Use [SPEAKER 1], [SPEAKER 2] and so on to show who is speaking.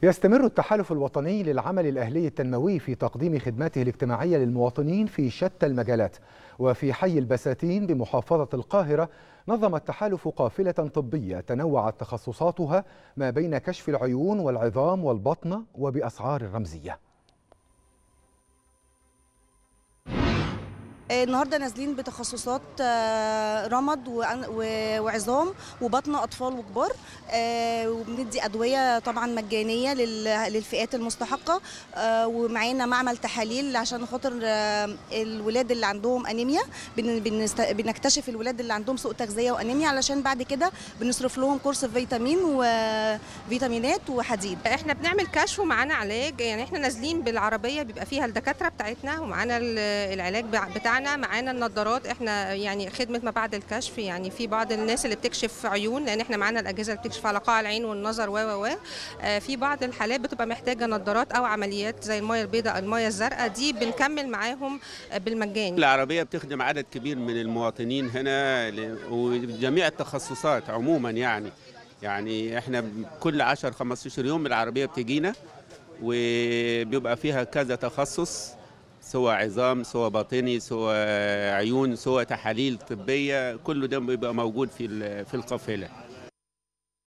[SPEAKER 1] يستمر التحالف الوطني للعمل الأهلي التنموي في تقديم خدماته الاجتماعية للمواطنين في شتى المجالات وفي حي البساتين بمحافظة القاهرة نظم التحالف قافلة طبية تنوعت تخصصاتها ما بين كشف العيون والعظام والبطنة وبأسعار رمزية
[SPEAKER 2] النهارده نازلين بتخصصات آه، رمد وعن- و- وعظام وبطن اطفال وكبار آه، وبندي ادويه طبعا مجانيه لل- للفئات المستحقه آه، ومعانا معمل تحاليل عشان خاطر آه، الولاد اللي عندهم انيميا بن- بنست- بنكتشف الولاد اللي عندهم سوء تغذيه وانيميا علشان بعد كده بنصرف لهم كورس فيتامين وفيتامينات وحديد
[SPEAKER 3] احنا بنعمل كشف ومعانا علاج يعني احنا نازلين بالعربيه بيبقى فيها الدكاتره بتاعتنا ومعانا ال- العلاج بع- بتاعنا معانا النضارات احنا يعني خدمه ما بعد الكشف يعني في بعض الناس اللي بتكشف عيون لان احنا معانا الاجهزه اللي بتكشف على قاع العين والنظر و و و آه، في بعض الحالات بتبقى محتاجه نضارات او عمليات زي الميه البيضاء الميه الزرقاء دي بنكمل معاهم آه، بالمجان
[SPEAKER 4] العربية بتخدم عدد كبير من المواطنين هنا ل- وجميع التخصصات عموما يعني يعني احنا كل 10 15 يوم العربية بتجينا وبيبقى فيها كذا تخصص سواء عظام سواء باطني سواء عيون سواء تحاليل طبية كله ده بيبقى موجود في ال- في القافلة